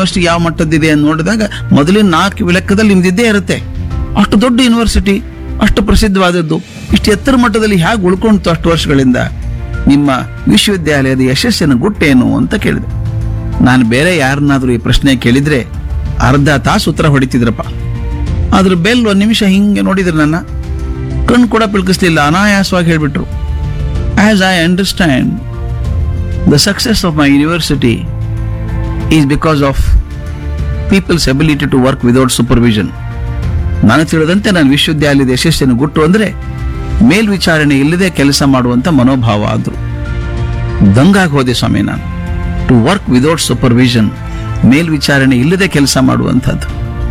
university ಯಾವ ಮಟ್ಟದ್ದಿದೆ ಅಂತ ನೋಡಿದಾಗ ಮೊದಲಿನ ನಾಲ್ಕು ಲೆಕ್ಕದಲ್ಲಿ ನಿಮ್ದಿದ್ದೇ ಇರುತ್ತೆ ಅಷ್ಟು ದೊಡ್ಡ ಯೂನಿವರ್ಸಿಟಿ ಅಷ್ಟು ಪ್ರಸಿದ್ಧವಾದದ್ದು ಇಷ್ಟು ಎತ್ತರ ಮಟ್ಟದಲ್ಲಿ ಹೇಗೆ ಉಳ್ಕೊಂತು ಅಷ್ಟು ವರ್ಷಗಳಿಂದ ನಿಮ್ಮ ವಿಶ್ವವಿದ್ಯಾಲಯದ ಯಶಸ್ಸಿನ ಗುಟ್ಟೇನು ಅಂತ ಕೇಳಿದೆ ನಾನು ಬೇರೆ ಯಾರನ್ನಾದ್ರೂ ಈ ಪ್ರಶ್ನೆ ಕೇಳಿದ್ರೆ ಅರ್ಧ ತಾಸು ಉತ್ತರ ಹೊಡಿತಿದ್ರಪ್ಪ ಅದ್ರ ಬೆಲ್ ಒಂದು ನಿಮಿಷ ಹಿಂಗೆ ನೋಡಿದ್ರು ನನ್ನ ಕಣ್ಣು ಕೂಡ ಪಿಲ್ಕಿಸ್ಲಿಲ್ಲ ಅನಾಯಾಸವಾಗಿ ಹೇಳ್ಬಿಟ್ರು as I understand the success of my university is because of people's ability to work without supervision ನಾನು ತಿಳಿದಂತೆ ನಾನು ವಿಶ್ವವಿದ್ಯಾಲಯದ ಯಶಸ್ಸಿನ ಗುಟ್ಟು ಅಂದ್ರೆ ಮೇಲ್ವಿಚಾರಣೆ ಇಲ್ಲದೆ ಕೆಲಸ ಮಾಡುವಂತ ಮನೋಭಾವ ಆದ್ರು ದಂಗಾಗಿ ಹೋದೆ ಸ್ವಾಮಿ ನಾನು ಟು ವರ್ಕ್ ವಿದೌಟ್ ಸೂಪರ್ವಿಷನ್ ಮೇಲ್ವಿಚಾರಣೆ ಇಲ್ಲದೆ ಕೆಲಸ ಮಾಡುವಂಥದ್ದು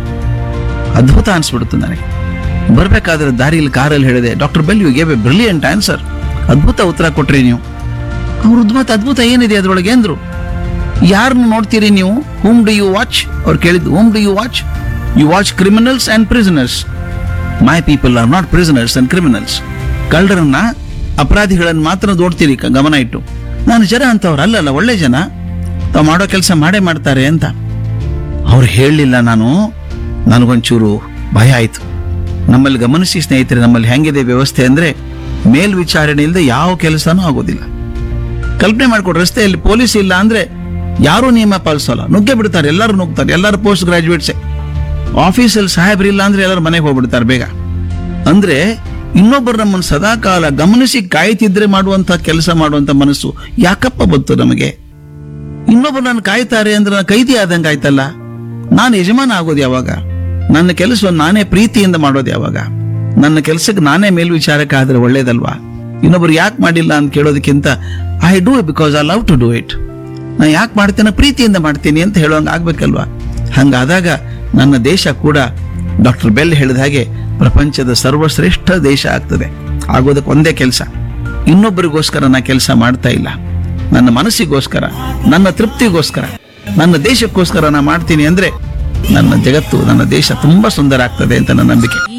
ಅದ್ಭುತ ಅನ್ಸ್ಬಿಡ್ತು ನನಗೆ ಬರ್ಬೇಕಾದ್ರೆ ದಾರಿಯಲ್ಲಿ ಕಾರಲ್ಲಿ ಹೇಳಿದೆ doctor Bell you gave a brilliant answer ಅದ್ಭುತ ಉತ್ತರ ಕೊಟ್ರಿ ನೀವು ಅವ್ರ ಅದ್ಭುತ ಅದ್ಭುತ ಏನಿದೆ ಅದ್ರೊಳಗೆ ಅಂದ್ರು ಯಾರನ್ನು ನೋಡ್ತೀರಿ ನೀವು ಹೂಮ್ ಡು ಯು ವಾಚ್ ಅವ್ರು ಕೇಳಿದ್ದು whom do you watch you watch criminals and prisoners my people are not prisoners and criminals ಕಳ್ಳರನ್ನ ಅಪರಾಧಿಗಳನ್ನು ಮಾತ್ರ ನೋಡ್ತೀರಿ ಕ- ಗಮನ ಇಟ್ಟು ನಾನು ಜನ ಅಂತವ್ರು ಅಲ್ಲಲ್ಲ ಒಳ್ಳೆ ಜನ ತಾವು ಮಾಡೋ ಕೆಲಸ ಮಾಡೇ ಮಾಡ್ತಾರೆ ಅಂತ ಅವ್ರು ಹೇಳಲಿಲ್ಲ ನಾನು ನನಗೊಂಚೂರು ಭಯ ಆಯ್ತು ನಮ್ಮಲ್ಲಿ ಗಮನಿಸಿ ಸ್ನೇಹಿತರೆ ನಮ್ಮಲ್ಲಿ ಹೆಂಗಿದೆ ವ್ಯವಸ್ಥೆ ಅಂದ್ರೆ ಮೇಲ್ವಿಚಾರಣೆ ಇಲ್ಲದೆ ಯಾವ ಕೆಲಸನೂ ಆಗೋದಿಲ್ಲ ಕಲ್ಪನೆ ಮಾಡ್ಕೊಡ್ರಿ ರಸ್ತೆಯಲ್ಲಿ ಪೊಲೀಸ್ ಇಲ್ಲ ಅಂದ್ರೆ ಯಾರೂ ನಿಯಮ ಪಾಲಿಸೋಲ್ಲ ನುಗ್ಗೆ ಬಿಡ್ತಾರೆ ಎಲ್ಲರೂ ನುಗ್ತಾರೆ ಎಲ್ಲರೂ ಪೋಸ್ಟ್ ಗ್ರಾಜುಯೇಟ್ಸೇ ಆಫೀಸಲ್ಲಿ ಸಾಹೇಬ್ರು ಇಲ್ಲ ಅಂದ್ರೆ ಎಲ್ಲರೂ ಮನೆಗೆ ಹೋಗ್ಬಿಡ್ತಾರೆ ಬೇಗ ಅಂದ್ರೆ ಇನ್ನೊಬ್ಬರು ನಮ್ಮನ್ನು ಸದಾಕಾಲ ಗಮನಿಸಿ ಕಾಯ್ತಿದ್ರೆ ಮಾಡುವಂತ ಕೆಲಸ ಮಾಡುವಂತ ಮನಸ್ಸು ಯಾಕಪ್ಪ ಬಂತು ನಮಗೆ ಇನ್ನೊಬ್ಬರು ನಾನು ಕಾಯ್ತಾರೆ ಅಂದ್ರೆ ನಾನು ಕೈದಿ ಆದಂಗೆ ಆಯ್ತಲ್ಲ ನಾನು ಯಜಮಾನ ಆಗೋದು ಯಾವಾಗ ನನ್ನ ಕೆಲಸವನ್ನು ನಾನೇ ಪ್ರೀತಿಯಿಂದ ಮಾಡೋದು ಯಾವಾಗ ನನ್ನ ಕೆಲಸಕ್ಕೆ ನಾನೇ ಮೇಲ್ವಿಚಾರಕ ಆದ್ರೆ ಒಳ್ಳೇದಲ್ವಾ ಇನ್ನೊಬ್ರು ಯಾಕೆ ಮಾಡಿಲ್ಲ ಅಂತ ಕೇಳೋದಕ್ಕಿಂತ I do because I love to do it ನಾನು ಯಾಕೆ ಮಾಡ್ತೇನೆ ಪ್ರೀತಿಯಿಂದ ಮಾಡ್ತೀನಿ ಅಂತ ಹೇಳುವಂಗೆ ಆಗ್ಬೇಕಲ್ವಾ ಹಂಗಾದಾಗ ನನ್ನ ದೇಶ ಕೂಡ ಡಾಕ್ಟರ್ ಬೆಲ್ ಹೇಳಿದ ಹಾಗೆ ಪ್ರಪಂಚದ ಸರ್ವಶ್ರೇಷ್ಠ ದೇಶ ಆಗ್ತದೆ ಆಗೋದಕ್ಕೆ ಒಂದೇ ಕೆಲಸ ಇನ್ನೊಬ್ಬರಿಗೋಸ್ಕರ ನಾ ಕೆಲಸ ಮಾಡ್ತಾ ಇಲ್ಲ ನನ್ನ ಮನಸ್ಸಿಗೋಸ್ಕರ ನನ್ನ ತೃಪ್ತಿಗೋಸ್ಕರ ನನ್ನ ದೇಶಕ್ಕೋಸ್ಕರ ನಾ ಮಾಡ್ತೀನಿ ಅಂದ್ರೆ ನನ್ನ ಜಗತ್ತು ನನ್ನ ದೇಶ ತುಂಬಾ ಸುಂದರ ಆಗ್ತದೆ ಅಂತ ನನ್ನ ನಂಬಿಕೆ